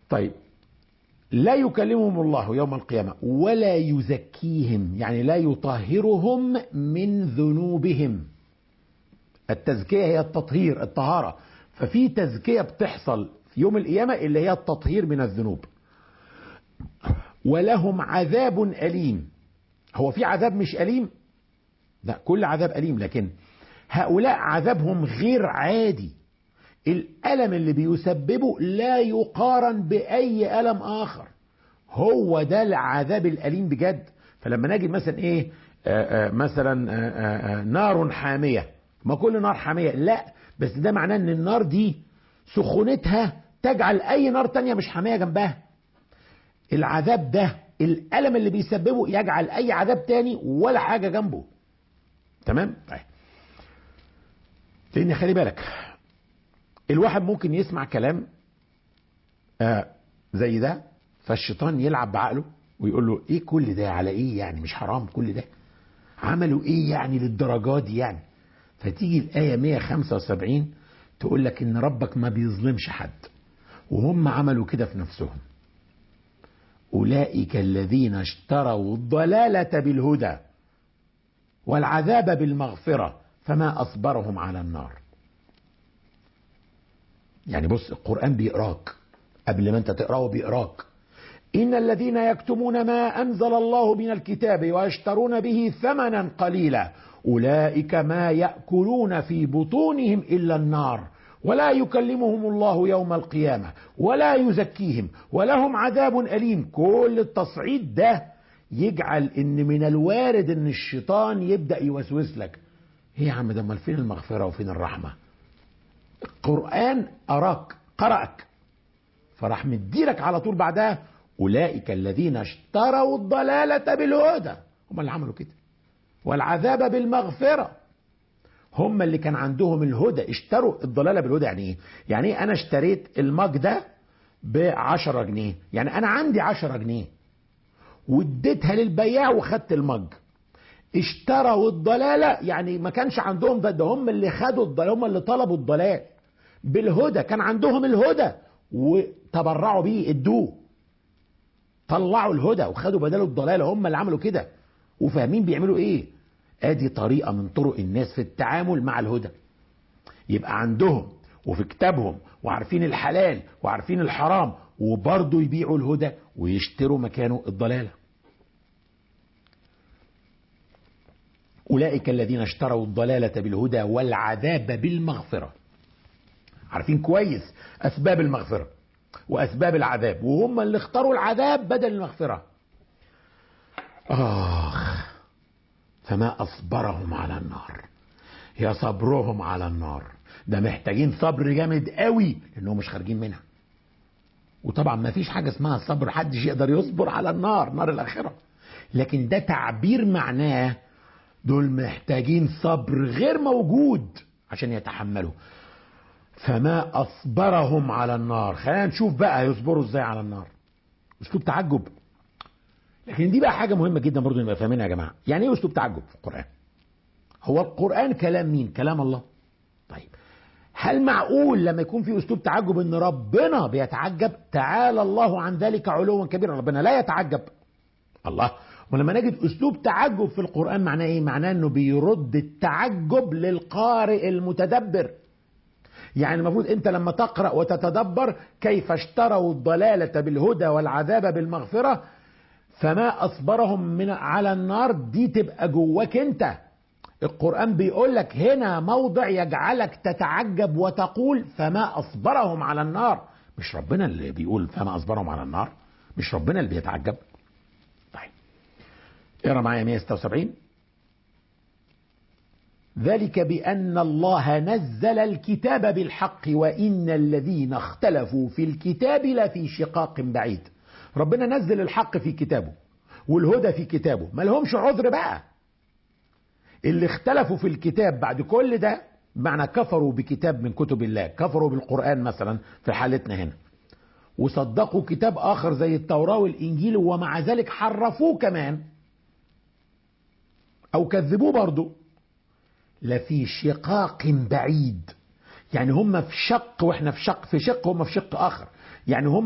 طيب لا يكلمهم الله يوم القيامة ولا يزكيهم يعني لا يطهرهم من ذنوبهم التزكية هي التطهير الطهارة ففي تزكية بتحصل في يوم القيامة اللي هي التطهير من الذنوب ولهم عذاب أليم هو في عذاب مش أليم لا كل عذاب أليم لكن هؤلاء عذابهم غير عادي الألم اللي بيسببه لا يقارن بأي ألم آخر هو ده العذاب الأليم بجد فلما نجد مثلا إيه آآ آآ مثلا آآ نار حامية ما كل نار حامية لا بس ده معناه ان النار دي سخونتها تجعل اي نار تانية مش حامية جنبها العذاب ده الألم اللي بيسببه يجعل اي عذاب تاني ولا حاجة جنبه تمام طيب لان خلي بالك الواحد ممكن يسمع كلام آه زي ده فالشيطان يلعب بعقله ويقول له ايه كل ده على ايه يعني مش حرام كل ده عملوا ايه يعني للدرجات دي يعني فتيجي الآية 175 تقول لك إن ربك ما بيظلمش حد وهم عملوا كده في نفسهم أولئك الذين اشتروا الضلالة بالهدى والعذاب بالمغفرة فما أصبرهم على النار يعني بص القرآن بيقراك قبل ما انت تقراه بيقراك إن الذين يكتمون ما أنزل الله من الكتاب ويشترون به ثمنا قليلا أولئك ما يأكلون في بطونهم إلا النار ولا يكلمهم الله يوم القيامة ولا يزكيهم ولهم عذاب أليم كل التصعيد ده يجعل ان من الوارد ان الشيطان يبدأ يوسوس لك ايه يا عم ده امال فين المغفرة وفين الرحمة القرآن أراك قرأك فراح مديلك على طول بعدها أولئك الذين اشتروا الضلالة بالهدى هم اللي عملوا كده والعذاب بالمغفرة هم اللي كان عندهم الهدى اشتروا الضلالة بالهدى يعني ايه يعني ايه انا اشتريت المج ده بعشرة جنيه يعني انا عندي عشرة جنيه واديتها للبياع وخدت المج اشتروا الضلالة يعني ما كانش عندهم ده, ده هم اللي خدوا الضلال هم اللي طلبوا الضلال بالهدى كان عندهم الهدى وتبرعوا بيه ادوه طلعوا الهدى وخدوا بداله الضلال هم اللي عملوا كده وفاهمين بيعملوا ايه ادي طريقة من طرق الناس في التعامل مع الهدى يبقى عندهم وفي كتابهم وعارفين الحلال وعارفين الحرام وبرضه يبيعوا الهدى ويشتروا مكانه الضلالة أولئك الذين اشتروا الضلالة بالهدى والعذاب بالمغفرة عارفين كويس أسباب المغفرة وأسباب العذاب وهم اللي اختاروا العذاب بدل المغفرة آخ فما أصبرهم على النار يا صبرهم على النار ده محتاجين صبر جامد قوي لأنهم مش خارجين منها وطبعا ما فيش حاجة اسمها صبر حدش يقدر يصبر على النار نار الآخرة لكن ده تعبير معناه دول محتاجين صبر غير موجود عشان يتحملوا فما أصبرهم على النار خلينا نشوف بقى يصبروا ازاي على النار اسلوب تعجب لكن دي بقى حاجة مهمة جدا برضو نبقى فاهمينها يا جماعة يعني ايه اسلوب تعجب في القرآن هو القرآن كلام مين كلام الله طيب هل معقول لما يكون في اسلوب تعجب ان ربنا بيتعجب تعالى الله عن ذلك علوا كبيرا ربنا لا يتعجب الله ولما نجد اسلوب تعجب في القرآن معناه ايه معناه انه بيرد التعجب للقارئ المتدبر يعني المفروض انت لما تقرأ وتتدبر كيف اشتروا الضلالة بالهدى والعذاب بالمغفرة فما أصبرهم من على النار دي تبقى جواك انت القرآن بيقول لك هنا موضع يجعلك تتعجب وتقول فما أصبرهم على النار مش ربنا اللي بيقول فما أصبرهم على النار مش ربنا اللي بيتعجب طيب اقرا معايا 176 ذلك بأن الله نزل الكتاب بالحق وإن الذين اختلفوا في الكتاب لفي شقاق بعيد ربنا نزل الحق في كتابه والهدى في كتابه ما لهمش عذر بقى اللي اختلفوا في الكتاب بعد كل ده معنى كفروا بكتاب من كتب الله كفروا بالقرآن مثلا في حالتنا هنا وصدقوا كتاب آخر زي التوراة والإنجيل ومع ذلك حرفوه كمان أو كذبوه برضه لفي شقاق بعيد يعني هم في شق واحنا في شق في شق هم في شق آخر يعني هم